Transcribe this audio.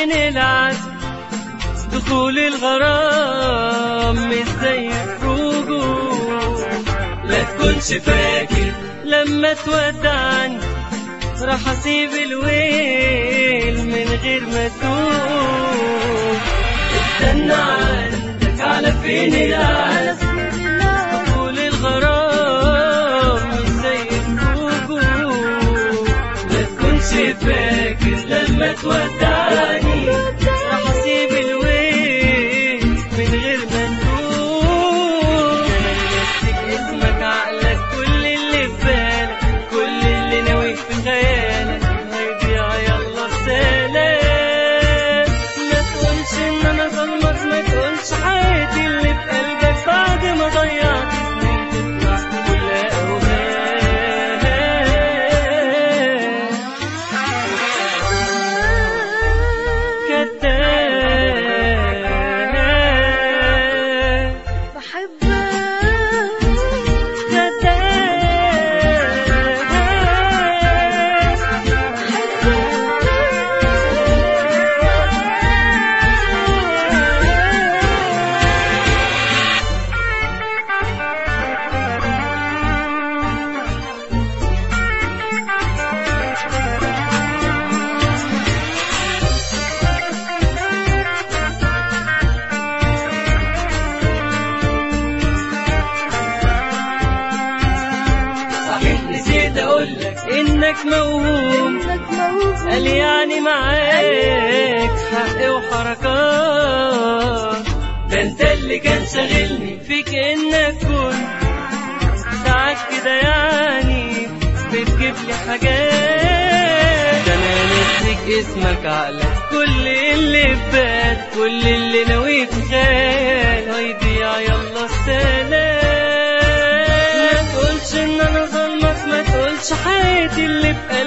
فين العزم دخول الغرام مش زي خروجه لا تكونش فاكر لما تودعني راح اسيب الويل من غير ما تقول استنى عندك على فين العزم دخول الغرام مش زي خروجه لا تكونش فاكر لما تودعني راح اسيب الويل من غير ما نقول نفسك اسمك عقلك كل اللي في بالك كل اللي ناوي في خيالك هيضيع يلا بسلام ما تقولش ان انا ظلمك ما تقولش حياتي اللي في قلبك بعد ما ضيعت سنين تطلع كلها اوهام كذاب بحبك صحيح نسيت اقولك انك موهوم انك موهوم قال يعني معاك حق وحركات ده انت اللي كان شاغلني فيك انك كنت ساعات كده يعني بتجيب لي حاجات ده انا نسيك اسمك عقلك كل اللي في بالك كل اللي ناوي في خيال هيضيع يلا السلام ما تقولش ان انا ظلمك ما تقولش حياتي اللي في قلبي